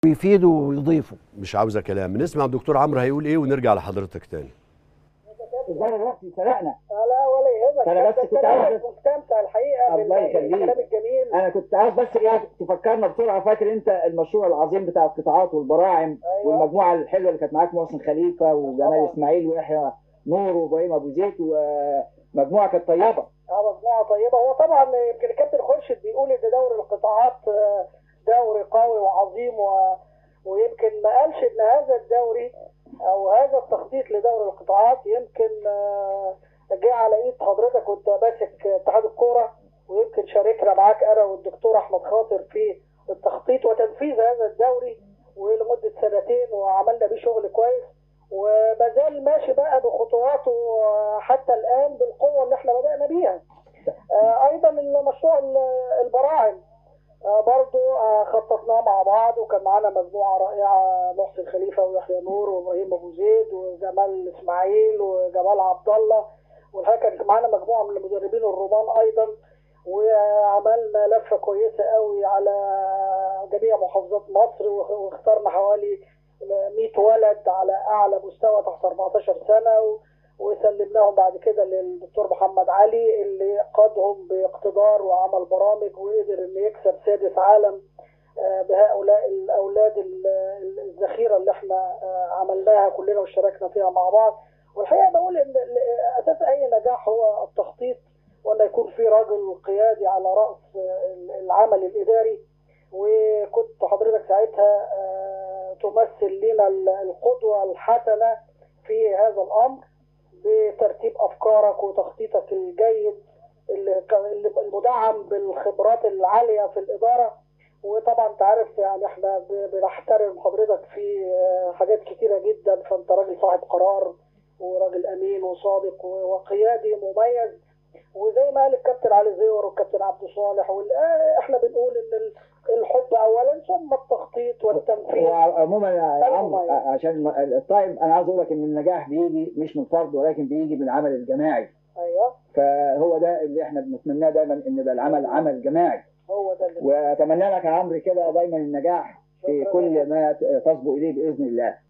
ويفيدوا ويضيفوا مش عاوزه كلام نسمع الدكتور عمرو هيقول ايه ونرجع لحضرتك تاني ازاي الوقت سرقنا لا ولا يهمك أنا بس ده كنت عاوز- مستمتع الحقيقه الله بال- يخليك. بالكلام الجميل انا كنت عاوز بس ايه تفكرنا بسرعه فاكر انت المشروع العظيم بتاع القطاعات والبراعم أيوة. والمجموعه الحلوه اللي كانت معاك محسن خليفه وجمال طبعا. اسماعيل ويحيى نور وابراهيم ابو زيد ومجموعه كانت طيبه اه مجموعه طيبه هو طبعا يمكن الكابتن خورشيد بيقول ان دوري القطاعات آه، دوري قوي وعظيم و... ويمكن ما قالش ان هذا الدوري او هذا التخطيط لدوري القطاعات يمكن آه، جه على ايد حضرتك وانت ماسك اتحاد الكوره ويمكن شاركنا معاك انا والدكتور احمد خاطر في التخطيط وتنفيذ هذا الدوري ولمده سنتين وعملنا بيه شغل كويس وما زال ماشي بقى بخطواته آه، حتى الان بالقوه اللي احنا بدانا بيها. آه، ايضا المشروع ال- البراعم آه، برضو آه، خططناه مع بعض وكان معانا مجموعه رائعه محسن خليفه ويحيى نور وابراهيم ابو زيد وجمال اسماعيل وجمال عبد الله والحقيقه كان معانا مجموعه من المدربين الرومان ايضا وعملنا لفه كويسه قوي على جميع محافظات مصر واخ- واخترنا حوالي 100 ولد على اعلى مستوى تحت 14 سنه و- وسلمناهم بعد كده للدكتور محمد علي اللي قادهم باقتدار وعمل برامج وقدر انه يكسب سادس عالم آه، بهؤلاء الاولاد ال- ال- الذخيره اللي احنا آه، عملناها كلنا واشتركنا فيها مع بعض والحقيقه بقول ان ال- اساس اي نجاح هو التخطيط وان يكون في راجل قيادي على راس آه، العمل الاداري وكنت حضرتك ساعتها آه، تمثل لنا ال- القدوه الحسنه في هذا الامر بترتيب افكارك وتخطيطك الجيد اللي ك- اللي المدعم بالخبرات العاليه في الاداره وطبعا انت عارف يعني احنا ب- بنحترم حضرتك في آه، حاجات كتيره جدا فانت راجل صاحب قرار وراجل امين وصادق و- وقيادي مميز وزي ما قال الكابتن علي زيور والكابتن عبد صالح وال- آه، احنا بنقول ان ال- الحب اولا ثم التخطيط والتنفيذ وعموما يا أيوة عمرو معايا. عشان الطيب انا عاوز اقول لك ان النجاح بيجي مش من فرد ولكن بيجي من العمل الجماعي ايوه فهو ده اللي احنا بنتمناه دايما ان يبقى العمل عمل جماعي هو ده اللي واتمنى لك يا عمرو كده دايما النجاح في شكراً كل لك. ما تصبو اليه باذن الله